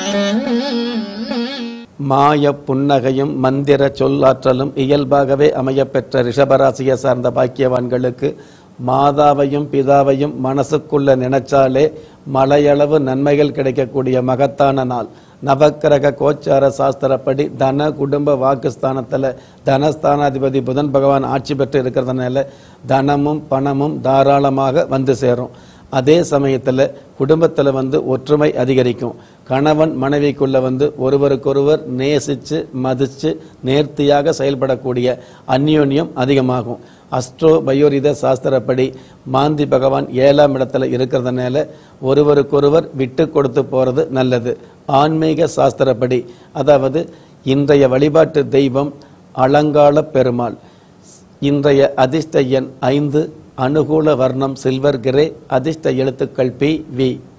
மாய புன்னகையும் மந்திர சொல்லாற்றலும் இயல்பாகவே அமையப்பெற்ற ரிஷபராசியை சார்ந்த பாக்கியவான்களுக்கு மாதாவையும் பிதாவையும் மனசுக்குள்ள நினைச்சாலே மலையளவு நன்மைகள் கிடைக்கக்கூடிய மகத்தான நாள் நவக்கிரக கோச்சார சாஸ்திரப்படி தன குடும்ப வாக்குஸ்தானத்தில் தனஸ்தானாதிபதி புதன் பகவான் ஆட்சி பெற்று இருக்கிறதுனால தனமும் பணமும் தாராளமாக வந்து சேரும் அதே சமயத்தில் குடும்பத்தில் வந்து ஒற்றுமை அதிகரிக்கும் கணவன் மனைவிக்குள்ள வந்து ஒருவருக்கொருவர் நேசித்து மதித்து நேர்த்தியாக செயல்படக்கூடிய அந்யோன்யம் அதிகமாகும் அஸ்ட்ரோ பயோரித சாஸ்திரப்படி மாந்தி பகவான் ஏழாம் இடத்துல இருக்கிறதுனால ஒருவருக்கொருவர் விட்டு கொடுத்து போகிறது நல்லது ஆன்மீக சாஸ்திரப்படி அதாவது இன்றைய வழிபாட்டு தெய்வம் அலங்கால பெருமாள் இன்றைய அதிர்ஷ்ட எண் ஐந்து அனுகூல வர்ணம் சில்வர் கிரே அதிர்ஷ்ட எழுத்துக்கள் பி வி